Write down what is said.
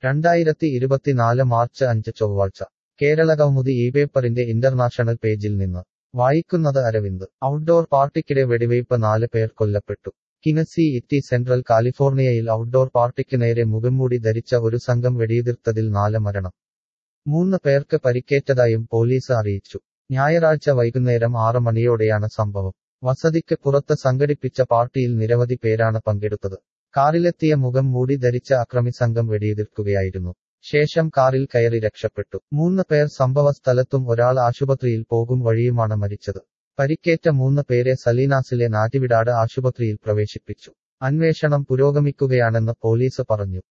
രണ്ടായിരത്തി ഇരുപത്തിനാല് മാർച്ച് അഞ്ച് ചൊവ്വാഴ്ച കേരളകൗമുദി ഈ പേപ്പറിന്റെ ഇന്റർനാഷണൽ പേജിൽ നിന്ന് വായിക്കുന്നത് അരവിന്ദ് ഔട്ട്ഡോർ പാർട്ടിക്കിടെ വെടിവയ്പ് നാല് പേർ കൊല്ലപ്പെട്ടു കിനസി ഇറ്റി സെൻട്രൽ കാലിഫോർണിയയിൽ ഔട്ട്ഡോർ പാർട്ടിക്ക് നേരെ മുഖംമൂടി ധരിച്ച ഒരു സംഘം വെടിയുതിർത്തതിൽ നാല് മരണം മൂന്ന് പേർക്ക് പരിക്കേറ്റതായും പോലീസ് അറിയിച്ചു ഞായറാഴ്ച വൈകുന്നേരം ആറ് മണിയോടെയാണ് സംഭവം വസതിക്ക് പുറത്ത് സംഘടിപ്പിച്ച പാർട്ടിയിൽ നിരവധി പേരാണ് പങ്കെടുത്തത് കാറിലെത്തിയ മുഖം മൂടി ധരിച്ച അക്രമി സംഘം വെടിയുതിർക്കുകയായിരുന്നു ശേഷം കാറിൽ കയറി രക്ഷപ്പെട്ടു മൂന്ന് പേർ സംഭവ സ്ഥലത്തും ഒരാൾ ആശുപത്രിയിൽ പോകും വഴിയുമാണ് മരിച്ചത് പരിക്കേറ്റ മൂന്ന് പേരെ സലീനാസിലെ നാറ്റിവിടാട് ആശുപത്രിയിൽ പ്രവേശിപ്പിച്ചു അന്വേഷണം പുരോഗമിക്കുകയാണെന്ന് പോലീസ് പറഞ്ഞു